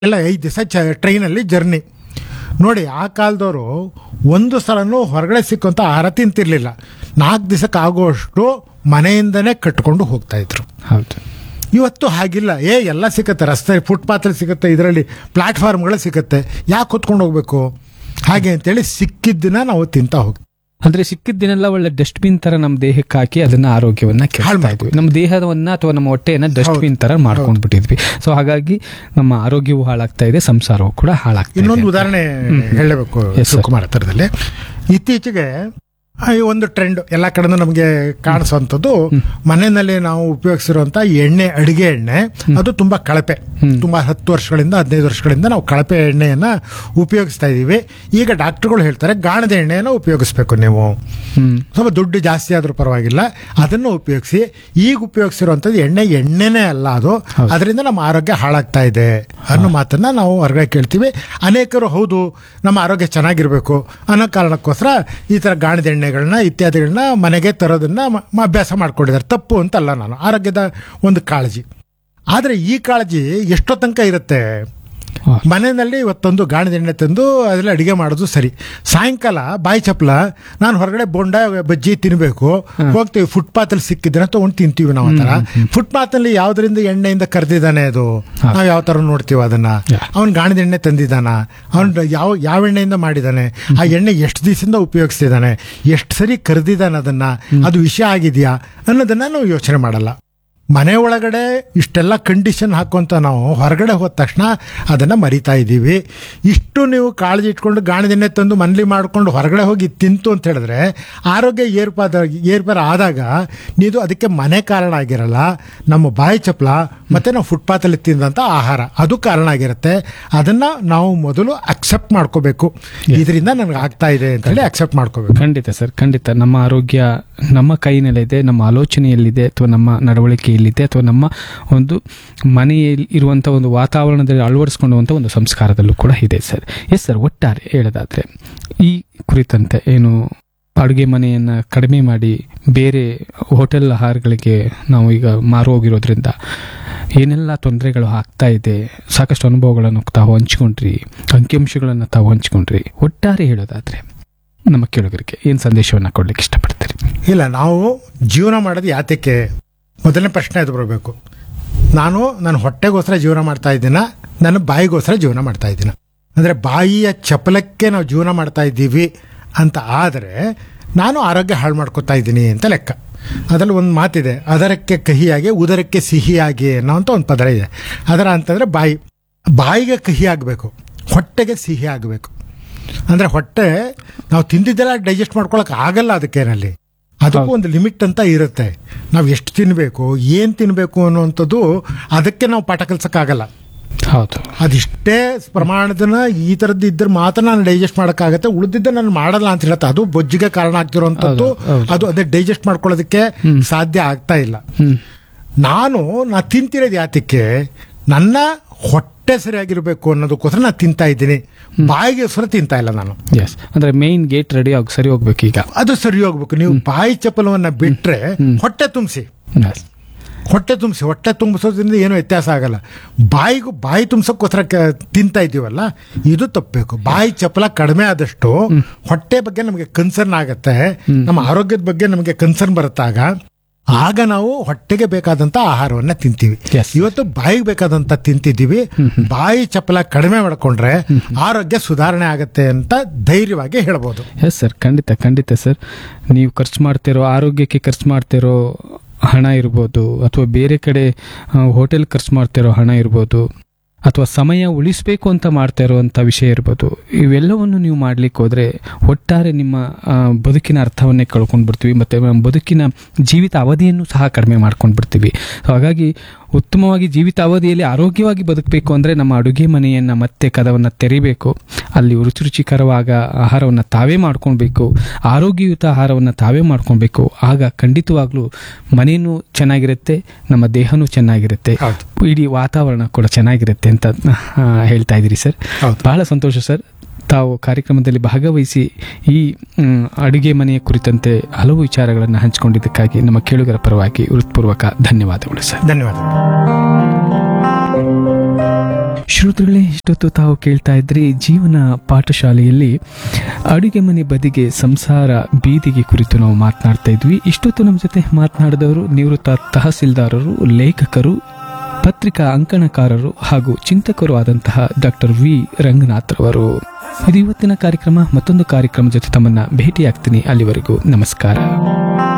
ಎಲ್ಲ ಐದು ದಿವಸ ಚ ಟ್ರೈನಲ್ಲಿ ಜರ್ನಿ ನೋಡಿ ಆ ಕಾಲದವರು ಒಂದು ಸಲನೂ ಹೊರಗಡೆ ಸಿಕ್ಕಂಥ ಆಹಾರ ತಿಂತಿರ್ಲಿಲ್ಲ ನಾಲ್ಕು ದಿವಸಕ್ಕೆ ಆಗುವಷ್ಟು ಮನೆಯಿಂದನೇ ಕಟ್ಕೊಂಡು ಹೋಗ್ತಾ ಇದ್ರು ಹೌದು ಇವತ್ತು ಹಾಗಿಲ್ಲ ಏ ಎಲ್ಲ ಸಿಗುತ್ತೆ ರಸ್ತೆ ಫುಟ್ಪಾತಲ್ಲಿ ಸಿಗುತ್ತೆ ಇದರಲ್ಲಿ ಪ್ಲಾಟ್ಫಾರ್ಮ್ಗಳು ಸಿಗುತ್ತೆ ಯಾಕೆ ಹೊತ್ಕೊಂಡು ಹೋಗ್ಬೇಕು ಹಾಗೆ ಅಂತೇಳಿ ಸಿಕ್ಕಿದ್ದನ್ನ ನಾವು ತಿಂತಾ ಹೋಗ್ತೀವಿ ಅಂದ್ರೆ ಸಿಕ್ಕಿದ್ದನ್ನೆಲ್ಲ ಒಳ್ಳೆ ಡಸ್ಟ್ಬಿನ್ ತರ ನಮ್ಮ ದೇಹಕ್ಕೆ ಹಾಕಿ ಅದನ್ನ ಆರೋಗ್ಯವನ್ನ ಕೆಡ್ತಾ ಹಾಳ್ ಇದ್ವಿ ನಮ್ಮ ದೇಹವನ್ನ ಅಥವಾ ನಮ್ಮ ಹೊಟ್ಟೆಯನ್ನ ಡಸ್ಟ್ಬಿನ್ ತರ ಮಾಡ್ಕೊಂಡ್ ಬಿಟ್ಟಿದ್ವಿ ಸೊ ಹಾಗಾಗಿ ನಮ್ಮ ಆರೋಗ್ಯವು ಹಾಳಾಗ್ತಾ ಇದೆ ಸಂಸಾರವು ಕೂಡ ಹಾಳಾಗ್ತಾ ಇದೆ ಇನ್ನೊಂದು ಉದಾಹರಣೆ ಹೇಳಬೇಕು Yes, sir. ಶಿವಕುಮಾರ್ ಹತ್ರದಲ್ಲಿ ಇತ್ತೀಚೆಗೆ ಆ, ಈ ಒಂದು ಟ್ರೆಂಡ್ ಎಲ್ಲ ಕಡೆನೂ ನಮಗೆ ಕಾಣಿಸುವಂಥದ್ದು ಮನೆಯಲ್ಲಿ ನಾವು ಉಪಯೋಗಿಸಿರುವಂತ ಎಣ್ಣೆ ಅಡಿಗೆ ಎಣ್ಣೆ ಅದು ತುಂಬಾ ಕಳಪೆ ತುಂಬಾ ಹತ್ತು ವರ್ಷಗಳಿಂದ ಹದಿನೈದು ವರ್ಷಗಳಿಂದ ನಾವು ಕಳಪೆ ಎಣ್ಣೆಯನ್ನ ಉಪಯೋಗಿಸ್ತಾ ಇದೀವಿ ಈಗ ಡಾಕ್ಟರ್ಗಳು ಹೇಳ್ತಾರೆ ಗಾಣದ ಎಣ್ಣೆಯನ್ನು ಉಪಯೋಗಿಸ್ಬೇಕು ನೀವು ಹ್ಮ್ ಸ್ವಲ್ಪ ದುಡ್ಡು ಜಾಸ್ತಿ ಆದ್ರೂ ಪರವಾಗಿಲ್ಲ ಅದನ್ನು ಉಪಯೋಗಿಸಿ ಈಗ ಉಪಯೋಗಿಸಿರುವಂಥದ್ದು ಎಣ್ಣೆ ಎಣ್ಣೆನೇ ಅಲ್ಲ ಅದು ಅದರಿಂದ ನಮ್ಮ ಆರೋಗ್ಯ ಹಾಳಾಗ್ತಾ ಇದೆ ಅನ್ನೋ ಮಾತನ್ನ ನಾವು ಹೊರಗಡೆ ಕೇಳ್ತೀವಿ ಅನೇಕರು ಹೌದು ನಮ್ಮ ಆರೋಗ್ಯ ಚೆನ್ನಾಗಿರ್ಬೇಕು ಅನ್ನೋ ಕಾರಣಕ್ಕೋಸ್ಕರ ಈ ತರ ಗಾಣದ ಎಣ್ಣೆಗಳನ್ನ ಇತ್ಯಾದಿಗಳನ್ನ ಮನೆಗೆ ತರೋದನ್ನ ಮ- ಮ- ಅಭ್ಯಾಸ ಮಾಡ್ಕೊಂಡಿದ್ದಾರೆ ತಪ್ಪು ಅಂತಲ್ಲ ನಾನು ಆರೋಗ್ಯದ ಒಂದು ಕಾಳಜಿ ಆದ್ರೆ ಈ ಕಾಳಜಿ ಎಷ್ಟೋ ತನಕ ಇರುತ್ತೆ ಹಾ. ಮನೆಯಲ್ಲಿ ಇವತ್ತೊಂದು ಗಾಣದ ಎಣ್ಣೆ ತಂದು ಅದರಲ್ಲಿ ಅಡಿಗೆ ಮಾಡೋದು ಸರಿ ಸಾಯಂಕಾಲ ಬಾಯಿ ಚಪ್ಪಲ ನಾನು ಹೊರಗಡೆ ಬೋಂಡ ಬಜ್ಜಿ ತಿನ್ಬೇಕು ಹೋಗ್ತೀವಿ ಫುಟ್ಪಾತಲ್ಲಿ ಸಿಕ್ಕಿದ್ರೆ ತಗೊಂಡು ತಿಂತೀವಿ ನಾವು ಆ ಥರ ಫುಟ್ಪಾತಲ್ಲಿ ಯಾವ್ದರಿಂದ ಎಣ್ಣೆಯಿಂದ ಕರೆದಿದ್ದಾನೆ ಅದು ನಾವು ಯಾವ ಥರ ನೋಡ್ತೀವಿ ಅದನ್ನ Yeah. ಅವನ್ ಗಾಣದ ಎಣ್ಣೆ ತಂದಿದ್ದಾನ ಅವನ್ ಯಾವ ಯಾವ ಎಣ್ಣೆಯಿಂದ ಮಾಡಿದ್ದಾನೆ ಆ ಎಣ್ಣೆ ಎಷ್ಟು ದಿವಸದಿಂದ ಉಪಯೋಗಿಸ್ತಿದ್ದಾನೆ ಎಷ್ಟು ಸರಿ ಕರೆದಿದ್ದಾನೆ ಅದನ್ನ ಅದು ವಿಷ ಆಗಿದೆಯಾ ಅನ್ನೋದನ್ನ ನಾವು ಯೋಚನೆ ಮಾಡಲ್ಲ ಮನೆ ಒಳಗಡೆ ಇಷ್ಟೆಲ್ಲ ಕಂಡೀಷನ್ ಹಾಕುವಂತ ನಾವು ಹೊರಗಡೆ ಹೋದ ತಕ್ಷಣ ಅದನ್ನ ಮರಿತಾ ಇದ್ದೀವಿ ಇಷ್ಟು ನೀವು ಕಾಳಜಿ ಇಟ್ಕೊಂಡು ಗಾಣದೆಣ್ಣೆ ತಂದು ಮನ್ಲಿ ಮಾಡ್ಕೊಂಡು ಹೊರಗಡೆ ಹೋಗಿ ತಿಂತು ಅಂತ ಹೇಳಿದ್ರೆ ಆರೋಗ್ಯ ಏರ್ಪಾದ ಏರ್ಪಾರ ಆದಾಗ ನೀವು ಅದಕ್ಕೆ ಮನೆ ಕಾರಣ ಆಗಿರಲ್ಲ ನಮ್ಮ ಬಾಯಿ ಚಪ್ಪಲ ಮತ್ತೆ ನಾವು ಫುಟ್ಪಾತಲ್ಲಿ ತಿಂದಂತ ಆಹಾರ ಅದು ಕಾರಣ ಆಗಿರುತ್ತೆ ಅದನ್ನ ನಾವು ಮೊದಲು ಅಕ್ಸೆಪ್ಟ್ ಮಾಡ್ಕೋಬೇಕು ಇದರಿಂದ ನನಗೆ ಆಗ್ತಾ ಇದೆ ಅಂತ ಹೇಳಿ ಅಕ್ಸೆಪ್ಟ್ ಮಾಡ್ಕೋಬೇಕು ಖಂಡಿತ ಸರ್ ಖಂಡಿತ ನಮ್ಮ ಆರೋಗ್ಯ ನಮ್ಮ ಕೈನಲ್ಲಿದೆ ನಮ್ಮ ಆಲೋಚನೆಯಲ್ಲಿದೆ ಅಥವಾ ನಮ್ಮ ನಡವಳಿಕೆಯಲ್ಲಿದೆ ಅಥವಾ ನಮ್ಮ ಒಂದು ಮನೆಯಲ್ಲಿ ಇರುವಂಥ ಒಂದು ವಾತಾವರಣದಲ್ಲಿ ಅಳವಡಿಸ್ಕೊಳ್ಳುವಂಥ ಒಂದು ಸಂಸ್ಕಾರದಲ್ಲೂ ಕೂಡ ಇದೆ ಸರ್ ಎಸ್ ಸರ್ ಒಟ್ಟಾರೆ ಹೇಳೋದಾದ್ರೆ ಈ ಕುರಿತಂತೆ ಏನು ಅಡುಗೆ ಮನೆಯನ್ನು ಕಡಿಮೆ ಮಾಡಿ ಬೇರೆ ಹೋಟೆಲ್ ಆಹಾರಗಳಿಗೆ ನಾವು ಈಗ ಮಾರು ಹೋಗಿರೋದ್ರಿಂದ ಏನೆಲ್ಲ ತೊಂದರೆಗಳು ಆಗ್ತಾ ಇದೆ ಸಾಕಷ್ಟು ಅನುಭವಗಳನ್ನು ತಾವು ಹಂಚ್ಕೊಂಡ್ರಿ ಅಂಕಿಅಂಶಗಳನ್ನು ತಾವು ಹಂಚ್ಕೊಂಡ್ರಿ ಒಟ್ಟಾರೆ ಹೇಳೋದಾದ್ರೆ ನಮ್ಮ ಕೇಳುಗರಿಗೆ ಏನು ಸಂದೇಶವನ್ನ ಕೊಡ್ಲಿಕ್ಕೆ ಇಷ್ಟಪಡ್ತೀರಿ ಇಲ್ಲ ನಾವು ಜೀವನ ಮಾಡೋದು ಯಾತಕ್ಕೆ ಮೊದಲನೇ ಪ್ರಶ್ನೆ ಅದು ಬರಬೇಕು ನಾನು ನನ್ನ ಹೊಟ್ಟೆಗೋಸ್ಕರ ಜೀವನ ಮಾಡ್ತಾ ಇದ್ದೀನ ನನ್ನ ಬಾಯಿಗೋಸ್ಕರ ಜೀವನ ಮಾಡ್ತಾ ಇದ್ದೀನ ಅಂದರೆ ಬಾಯಿಯ ಚಪಲಕ್ಕೆ ನಾವು ಜೀವನ ಮಾಡ್ತಾ ಇದ್ದೀವಿ ಅಂತ ಆದರೆ ನಾನು ಆರೋಗ್ಯ ಹಾಳು ಮಾಡ್ಕೊತಾ ಇದ್ದೀನಿ ಅಂತ ಲೆಕ್ಕ ಅದರಲ್ಲಿ ಒಂದು ಮಾತಿದೆ ಅದರಕ್ಕೆ ಕಹಿಯಾಗಿ ಉದರಕ್ಕೆ ಸಿಹಿಯಾಗಿ ಅನ್ನೋಂಥ ಒಂದು ಪದ ಇದೆ ಅದರ ಅಂತಂದರೆ ಬಾಯಿ ಬಾಯಿಗೆ ಕಹಿ ಆಗಬೇಕು ಹೊಟ್ಟೆಗೆ ಸಿಹಿ ಆಗಬೇಕು ಅಂದ್ರೆ ಹೊಟ್ಟೆ ನಾವು ತಿಂದಿದ್ದೆಲ್ಲ ಡೈಜೆಸ್ಟ್ ಮಾಡ್ಕೊಳಕ್ ಆಗಲ್ಲ ಅದಕ್ಕೇನಲ್ಲಿ ಅದಕ್ಕೂ ಒಂದು ಲಿಮಿಟ್ ಅಂತ ಇರುತ್ತೆ ನಾವು ಎಷ್ಟು ತಿನ್ಬೇಕು ಏನ್ ತಿನ್ಬೇಕು ಅನ್ನುವಂಥದ್ದು ಅದಕ್ಕೆ ನಾವು ಪಾಠ ಕಲ್ಸಕ್ಕಾಗಲ್ಲ ಹೌದು ಅದಿಷ್ಟೇ ಪ್ರಮಾಣದನ್ನ ಈ ತರದ್ದು ಇದ್ರೆ ಮಾತ್ರ ನಾನು ಡೈಜೆಸ್ಟ್ ಮಾಡೋಕ್ಕಾಗತ್ತೆ ಉಳಿದಿದ್ದ ನಾನು ಮಾಡಲ್ಲ ಅಂತ ಹೇಳುತ್ತೆ ಅದು ಬೊಜ್ಜಿಗೆ ಕಾರಣ ಆಗ್ತಿರುವಂಥದ್ದು ಹೌದು, ಹೌದು. ಅದು ಅದೇ ಡೈಜೆಸ್ಟ್ ಮಾಡ್ಕೊಳ್ಳೋದಕ್ಕೆ ಸಾಧ್ಯ ಆಗ್ತಾ ಇಲ್ಲ ಹ್ಮ್ ನಾನು ನಾ ತಿಂತಿರೋದು ಯಾತಕ್ಕೆ ನನ್ನ ಹೊಟ್ಟೆ ಸರಿಯಾಗಿರ್ಬೇಕು ಅನ್ನೋದಕ್ಕೋಸ್ಕರ ನಾನು ತಿಂತಾ ಇದ್ದೀನಿ ಬಾಯಿಗೆ ಸ್ವರ ತಿಂತಾ ಇಲ್ಲ ನಾನು ಎಸ್ ಅಂದ್ರೆ ಮೇನ್ ಗೇಟ್ ರೆಡಿ ಆಗಿ ಸರಿ ಹೋಗ್ಬೇಕು ಈಗ ಅದು ಸರಿ ಹೋಗ್ಬೇಕು ನೀವು ಬಾಯಿ ಚಪಲವನ್ನ ಬಿಟ್ರೆ ಹೊಟ್ಟೆ ತುಂಬಿಸಿ ಎಸ್ ಹೊಟ್ಟೆ ತುಂಬಿಸಿ ಹೊಟ್ಟೆ ತುಂಬಿಸೋದ್ರಿಂದ ಏನೂ ವ್ಯತ್ಯಾಸ ಆಗಲ್ಲ ಬಾಯಿಗೂ ಬಾಯಿ ತುಂಬಿಸೋಕ್ಕೋಸ್ಕರ ಕ- ತಿಂತಾ ಇದೀವಲ್ಲ ಇದು ತಪ್ಪಬೇಕು ಬಾಯಿ ಚಪಲ ಕಡಿಮೆ ಆದಷ್ಟು ಹೊಟ್ಟೆ ಬಗ್ಗೆ ನಮಗೆ ಕನ್ಸರ್ನ್ ಆಗತ್ತೆ ನಮ್ಮ ಆರೋಗ್ಯದ ಬಗ್ಗೆ ನಮಗೆ ಕನ್ಸರ್ನ್ ಬರುತ್ತಾಗ ಆಗ ನಾವು ಹೊಟ್ಟೆಗೆ ಬೇಕಾದಂತ ಆಹಾರವನ್ನ ತಿಂತೀವಿ Yes. ಇವತ್ತು ಬಾಯಿಗೆ ಬೇಕಾದಂತ ತಿಂತಿದ್ದೀವಿ ಬಾಯಿ ಚಪಲ ಕಡಿಮೆ ಮಾಡ್ಕೊಂಡ್ರೆ ಆರೋಗ್ಯ ಸುಧಾರಣೆ ಆಗತ್ತೆ ಅಂತ ಧೈರ್ಯವಾಗಿ ಹೇಳ್ಬೋದು ಎಸ್ ಸರ್ ಖಂಡಿತ ಖಂಡಿತ ಸರ್ ನೀವು ಖರ್ಚು ಮಾಡ್ತಿರೋ ಆರೋಗ್ಯಕ್ಕೆ ಖರ್ಚು ಮಾಡ್ತಿರೋ ಹಣ ಇರ್ಬೋದು ಅಥವಾ ಬೇರೆ ಕಡೆ ಹೋಟೆಲ್ ಖರ್ಚು ಮಾಡ್ತಿರೋ ಹಣ ಇರ್ಬೋದು ಅಥವಾ ಸಮಯ ಉಳಿಸಬೇಕು ಅಂತ ಮಾಡ್ತಾ ಇರುವಂಥ ವಿಷಯ ಇರ್ಬೋದು ಇವೆಲ್ಲವನ್ನು ನೀವು ಮಾಡ್ಲಿಕ್ಕೆ ಹೋದರೆ ಒಟ್ಟಾರೆ ನಿಮ್ಮ ಆ, ಬದುಕಿನ ಅರ್ಥವನ್ನೇ ಕಳ್ಕೊಂಡು ಬಿಡ್ತೀವಿ ಮತ್ತು ನಮ್ಮ ಬದುಕಿನ ಜೀವಿತ ಅವಧಿಯನ್ನು ಸಹ ಕಡಿಮೆ ಮಾಡ್ಕೊಂಡು ಬಿಡ್ತೀವಿ ಸೊ ಹಾಗಾಗಿ ಉತ್ತಮವಾಗಿ ಜೀವಿತ ಅವಧಿಯಲ್ಲಿ ಆರೋಗ್ಯವಾಗಿ ಬದುಕಬೇಕು ಅಂದರೆ ನಮ್ಮ ಅಡುಗೆ ಮನೆಯನ್ನು ಮತ್ತೆ ಕದವನ್ನು ತೆರಿಬೇಕು ಅಲ್ಲಿ ರುಚಿ ರುಚಿಕರವಾಗ ಆಹಾರವನ್ನು ತಾವೇ ಮಾಡ್ಕೊಳ್ಬೇಕು ಆರೋಗ್ಯಯುತ ಆಹಾರವನ್ನು ತಾವೇ ಮಾಡ್ಕೊಳ್ಬೇಕು ಆಗ ಖಂಡಿತವಾಗ್ಲೂ ಮನೆಯೂ ಚೆನ್ನಾಗಿರುತ್ತೆ ನಮ್ಮ ದೇಹನೂ ಚೆನ್ನಾಗಿರುತ್ತೆ ಹೌದು. ಇಡೀ ವಾತಾವರಣ ಕೂಡ ಚೆನ್ನಾಗಿರುತ್ತೆ ಅಂತ ಆ, ಹೇಳ್ತಾ ಇದ್ದೀರಿ ಸರ್ ಹೌದು. ಬಹಳ ಸಂತೋಷ ಸರ್ ತಾವು ಕಾರ್ಯಕ್ರಮದಲ್ಲಿ ಭಾಗವಹಿಸಿ ಈ ಮ್, ಅಡುಗೆ ಮನೆಯ ಕುರಿತಂತೆ ಹಲವು ವಿಚಾರಗಳನ್ನು ಹಂಚಿಕೊಂಡಿದ್ದಕ್ಕಾಗಿ ನಮ್ಮ ಕೇಳುಗರ ಪರವಾಗಿ ಹೃತ್ಪೂರ್ವಕ ಧನ್ಯವಾದಗಳು ಸರ್ ಧನ್ಯವಾದ ಶ್ರೋತೃಗಳೇ ಇಷ್ಟೊತ್ತು ತಾವು ಕೇಳ್ತಾ ಇದ್ರಿ ಜೀವನ ಪಾಠಶಾಲೆಯಲ್ಲಿ ಅಡುಗೆ ಮನೆ ಬದಿಗೆ ಸಂಸಾರ ಬೀದಿಗೆ ಕುರಿತು ನಾವು ಮಾತನಾಡ್ತಾ ಇದ್ವಿ ಇಷ್ಟೊತ್ತು ನಮ್ಮ ಜೊತೆ ಮಾತನಾಡಿದವರು ನಿವೃತ್ತ ತಹಸೀಲ್ದಾರರು ಲೇಖಕರು ಪತ್ರಿಕಾ ಅಂಕಣಕಾರರು ಹಾಗೂ ಚಿಂತಕರು ಆದಂತಹ ಡಾಕ್ಟರ್ ವಿ ರಂಗನಾಥ್ ರವರು ಇದು ಇವತ್ತಿನ ಕಾರ್ಯಕ್ರಮ ಮತ್ತೊಂದು ಕಾರ್ಯಕ್ರಮ ಜೊತೆ ತಮ್ಮನ್ನ ಭೇಟಿಯಾಗ್ತೀನಿ ಅಲ್ಲಿವರೆಗೂ ನಮಸ್ಕಾರ